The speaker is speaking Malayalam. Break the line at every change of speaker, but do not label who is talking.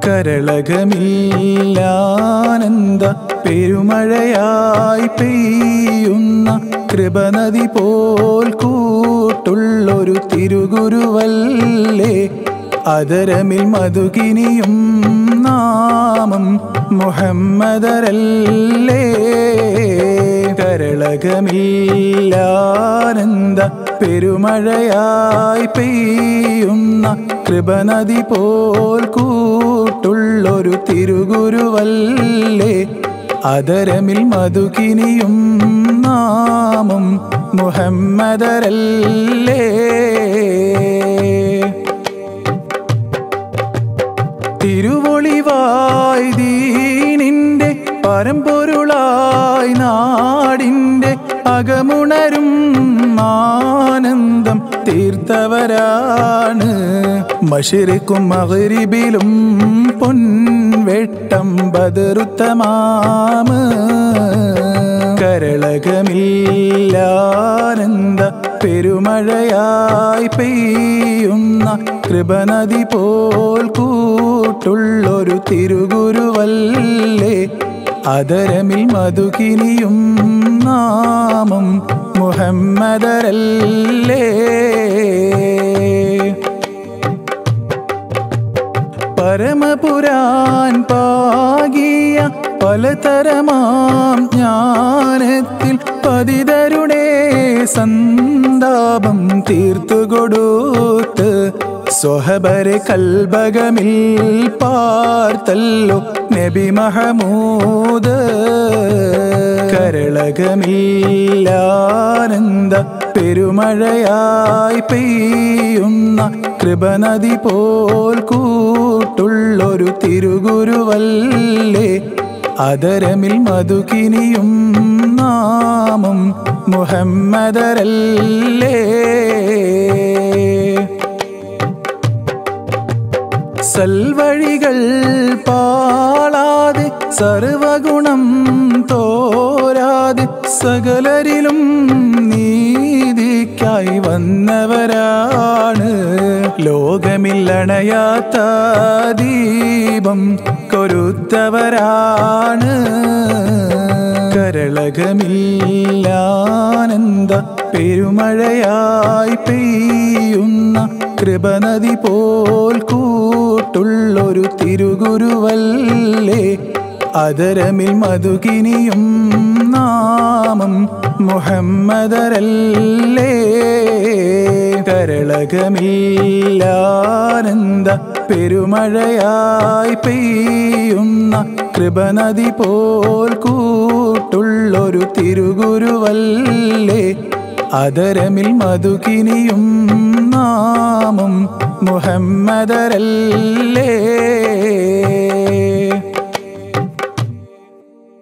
കരളകമില്ലാനന്ദ പെരുമഴയായി പെയ്യുന്ന കൃപനദി പോൽ കൂട്ടുള്ളൊരു തിരുഗുരുവല്ലേ അതരമിൽ മധുകിനിയും നാമം മുഹമ്മദരല്ലേ കരളകമില്ലാനന്ദ പെരുമഴയായി പെയ്യുന്ന കൃപനദി പോൽ കൂട്ടുള്ളൊരു തിരുഗുരുവല്ലേ അതരമിൽ മധുകിനിയും നാമം മുഹമ്മദരല്ലേ തിരുവൊളിവായി ദീനിന്റെ പരമ്പൊരുളായി നാടിന്റെ അകമുണരും ആനന്ദം തീർത്തവരാണ് മഷിറിക്കും മകരിബിലും പൊൻവെട്ടം ബദറുത്തമാമ് കരളകമില്ലാനന്ദ പെരുമഴയായി പെയ്യുന്ന കൃപനദി പോൽ കൂട്ടുള്ളൊരു തിരുഗുരുവല്ലേ അതരമിൽ മധുകിനിയും നാമം മുഹമ്മദരല്ലേ പരമപുരാൻ പാകിയ പലതരമാം ജ്ഞാനത്തിൽ പതിതരുടെ സന്താപം തീർത്തുകൊടുത്ത് സ്വഹബരെ കൽബകമിൽ പാർത്തല്ലോ നബി മഹമൂദ് കരളകമില്ലാനന്ദ പെരുമഴയായി പെയ്യുന്ന കൃപനദി പോൽ കൂട്ടുള്ളൊരു തിരുഗുരുവല്ലേ അതരമിൽ മധുകിനിയും നാമം മുഹമ്മദരല്ലേ സൽവഴികൾ പാളാതെ സർവഗുണം തോരാതെ സകലരിലും നീതിക്കായി വന്നവരാണ് ലോകമില്ലണയാത്ത ദീപം കൊരുത്തവരാണ് കരളകമില്ലാനന്ദ പെരുമഴയായി പെയ്യുന്ന കൃപനദി പോൽ കൂട്ടുള്ളൊരു തിരുഗുരുവല്ലേ അതരമിൽ മധുകിനിയും നാമം മുഹമ്മദരല്ലേ കരളകമില്ലാനന്ദ പെരുമഴയായി പെയ്യുന്ന കൃപനദി പോൽ കൂട്ടുള്ളൊരു തിരുഗുരുവല്ലേ അതരമിൽ മധുകിനിയും നാമം മുഹമ്മദരല്ലേ